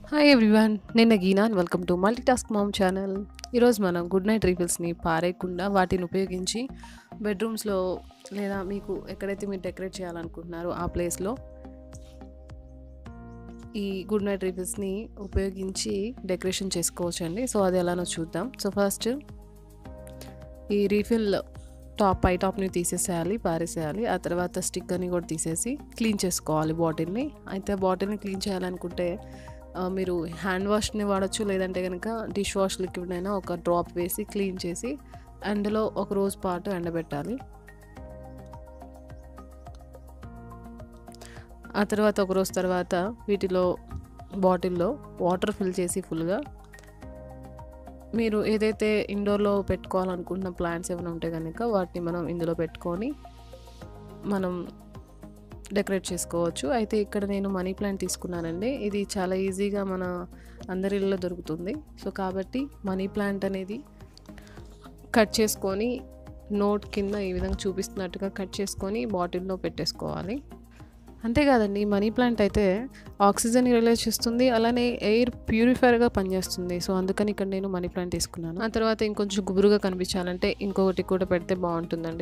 hi everyone నేను Geena and welcome to multitask mom channel ఈరోజు మనం గుడ్ నైట్ రీఫిల్స్ని పారేయకుండా వాటిని ఉపయోగించి బెడ్రూమ్స్లో లేదా మీకు ఎక్కడైతే మీరు డెకరేట్ చేయాలనుకుంటున్నారో ఆ ప్లేస్లో ఈ గుడ్ నైట్ రీఫిల్స్ని ఉపయోగించి డెకరేషన్ చేసుకోవచ్చు అండి సో అది ఎలానో చూద్దాం సో ఫస్ట్ ఈ రీఫిల్ టాప్ పై టాప్ని తీసేసేయాలి పారేసేయాలి ఆ తర్వాత స్టిక్కర్ని కూడా తీసేసి క్లీన్ చేసుకోవాలి బాటిల్ని అయితే బాటిల్ని క్లీన్ చేయాలనుకుంటే ఆ, మీరు హ్యాండ్ వాష్ని వాడచ్చు లేదంటే కనుక డిష్ వాష్ లిక్విడ్ అయినా ఒక డ్రాప్ వేసి క్లీన్ చేసి ఎండలో ఒక రోజు పాటు ఎండబెట్టాలి ఆ తర్వాత ఒక రోజు తర్వాత వీటిలో బాటిల్లో వాటర్ ఫిల్ చేసి ఫుల్గా మీరు ఏదైతే ఇండోర్లో పెట్టుకోవాలనుకుంటున్న ప్లాంట్స్ ఏమైనా ఉంటే కనుక వాటిని మనం ఇందులో పెట్టుకొని మనం డెకరేట్ చేసుకోవచ్చు అయితే ఇక్కడ నేను మనీ ప్లాంట్ తీసుకున్నానండి ఇది చాలా ఈజీగా మన అందరి ఇళ్ళలో దొరుకుతుంది సో కాబట్టి మనీ ప్లాంట్ అనేది కట్ చేసుకొని నోట్ కింద ఈ విధంగా చూపిస్తున్నట్టుగా కట్ చేసుకొని బాటిల్లో పెట్టేసుకోవాలి అంతేకాదండి మనీ ప్లాంట్ అయితే ఆక్సిజన్ రిలీజ్ చేస్తుంది అలానే ఎయిర్ ప్యూరిఫైర్గా పనిచేస్తుంది సో అందుకని ఇక్కడ నేను మనీ ప్లాంట్ తీసుకున్నాను ఆ తర్వాత ఇంకొంచెం గుబురుగా కనిపించాలంటే ఇంకొకటి కూడా పెడితే బాగుంటుందండి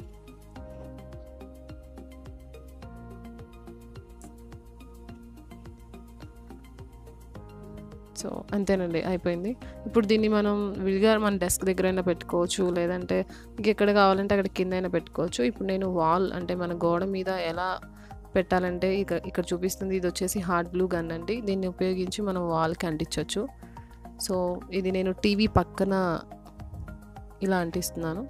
సో అంతేనండి అయిపోయింది ఇప్పుడు దీన్ని మనం విడిగా మన డెస్క్ దగ్గర అయినా పెట్టుకోవచ్చు లేదంటే ఇంకెక్కడ కావాలంటే అక్కడ కింద అయినా పెట్టుకోవచ్చు ఇప్పుడు నేను వాల్ అంటే మన గోడ మీద ఎలా పెట్టాలంటే ఇక్కడ ఇక్కడ చూపిస్తుంది ఇది వచ్చేసి హార్డ్ బ్లూ గన్ అండి దీన్ని ఉపయోగించి మనం వాల్కి అంటించవచ్చు సో ఇది నేను టీవీ పక్కన ఇలా అంటిస్తున్నాను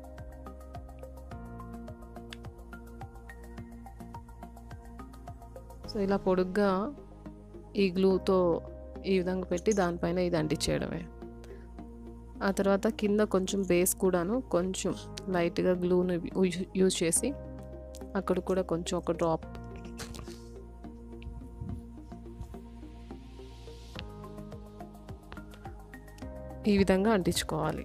సో ఇలా పొడుగ్గా ఈ గ్లూతో ఈ విధంగా పెట్టి దానిపైన ఇది అంటించేయడమే ఆ తర్వాత కింద కొంచెం బేస్ కూడాను కొంచెం లైట్గా గ్లూను యూజ్ చేసి అక్కడ కూడా కొంచెం ఒక డ్రాప్ ఈ విధంగా అంటించుకోవాలి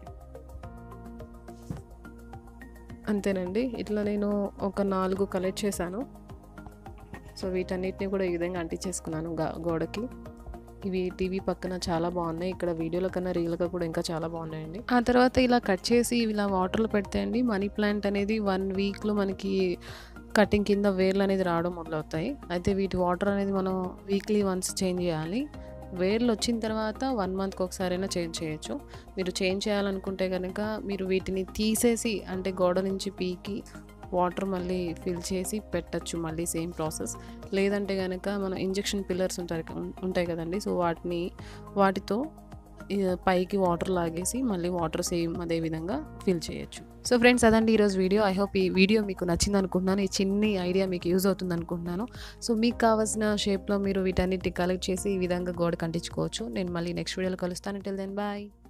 అంతేనండి ఇట్లా నేను ఒక నాలుగు కలెక్ట్ చేశాను సో వీటన్నిటిని కూడా ఈ విధంగా అంటించేసుకున్నాను గోడకి ఇవి టీవీ పక్కన చాలా బాగున్నాయి ఇక్కడ వీడియోల కన్నా రీల్గా కూడా ఇంకా చాలా బాగున్నాయండి ఆ తర్వాత ఇలా కట్ చేసి ఇలా వాటర్లో పెడితే అండి మనీ ప్లాంట్ అనేది వన్ వీక్లో మనకి కటింగ్ కింద వేర్లు అనేది రావడం మొదలవుతాయి అయితే వీటి వాటర్ అనేది మనం వీక్లీ వన్స్ చేంజ్ చేయాలి వేర్లు వచ్చిన తర్వాత వన్ మంత్కి ఒకసారైనా చేంజ్ చేయొచ్చు మీరు చేంజ్ చేయాలనుకుంటే కనుక మీరు వీటిని తీసేసి అంటే గోడ నుంచి పీకి వాటర్ మళ్ళీ ఫిల్ చేసి పెట్టచ్చు మళ్ళీ సేమ్ ప్రాసెస్ లేదంటే కనుక మన ఇంజెక్షన్ పిల్లర్స్ ఉంటాయి ఉంటాయి కదండి సో వాటిని వాటితో పైకి వాటర్ లాగేసి మళ్ళీ వాటర్ సేమ్ అదే విధంగా ఫిల్ చేయొచ్చు సో ఫ్రెండ్స్ అదండి ఈరోజు వీడియో ఐ హోప్ ఈ వీడియో మీకు నచ్చింది అనుకుంటున్నాను ఈ చిన్ని ఐడియా మీకు యూజ్ అవుతుంది అనుకుంటున్నాను సో మీకు కావాల్సిన షేప్లో మీరు వీటన్నిటి కలెక్ట్ చేసి ఈ విధంగా గోడ కంటించుకోవచ్చు నేను మళ్ళీ నెక్స్ట్ వీడియోలో కలుస్తాను టిల్ దెన్ బాయ్